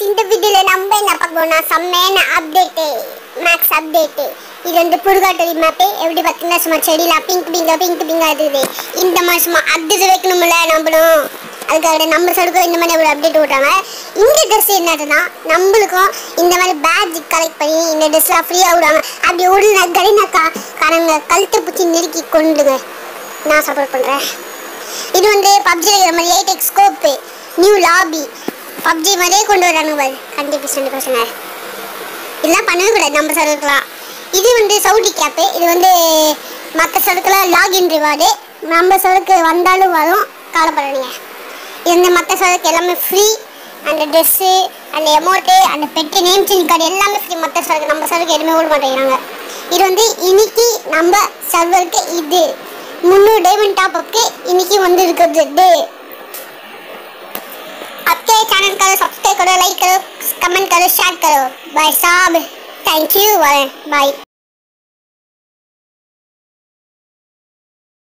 இந்த வீடியோல நம்ம என்ன பார்க்க போறோம்னா செம்மையான அப்டேட்டு மேக்ஸ் அப்டேட்டு இது வந்து புதுகாட்டரி மேப்பு எப்படி பார்த்தீங்கன்னா சும்மா செடியில் பிங்க் பிங்கா பிங்க் பிங்கா இருக்குது இந்த மாதிரி சும்மா அப்டேட் வைக்கணும்ல நம்மளும் அதுக்காக நம்ம சடுக்கும் இந்த மாதிரி ஒரு அப்டேட் விட்டாங்க இந்த ட்ரெஸ் என்னதுன்னா நம்மளுக்கும் இந்த மாதிரி பேட்ஜ் கலெக்ட் பண்ணி இந்த ட்ரெஸ்லாம் ஃப்ரீயாக விடுவாங்க அப்படி விடல கடின கா காரங்க கழுத்தை பிடிச்சி நெருக்கி கொண்டுங்க நான் சப்போர்ட் பண்ணுறேன் இது வந்து பப்ஜியில் இருக்கிற மாதிரி eight X scope new lobby PUBG மாதிரியே கொண்டு வரானுங்க பாரு கண்டிப்பாக ரெண்டு பசங்க இதெல்லாம் பண்ணவே கூடாது நம்ம சர்வருக்குலாம் இது வந்து சவுடி கேப்பு இது வந்து மற்ற சர்வருக்குலாம் லாகின் ரிவார்டு நம்ம சர்வருக்கு வந்தாலும் வரும் கவலைப்படாதீங்க இது வந்து மற்ற சர்வருக்கு எல்லாமே ஃப்ரீ அந்த ட்ரெஸ்ஸு அந்த எமௌண்ட்டு அந்த பெட்டு நேம் சேஞ்ச் கார்டு எல்லாமே ஃப்ரீ மற்ற சர்வருக்கு நம்ம சர்வருக்கு எதுவுமே விட மாட்டேங்கிறாங்க இது வந்து இன்னைக்கு நம்ம சர்வருக்கு இது முந்நூறு டைமண்ட் டாப் அப்க்கு இன்னைக்கு வந்து இருக்கிறது டே आपके चैनल करो सब्सक्राइब करो लाइक करो कमेंट करो शेयर करो बाय साहब थैंक यू बाय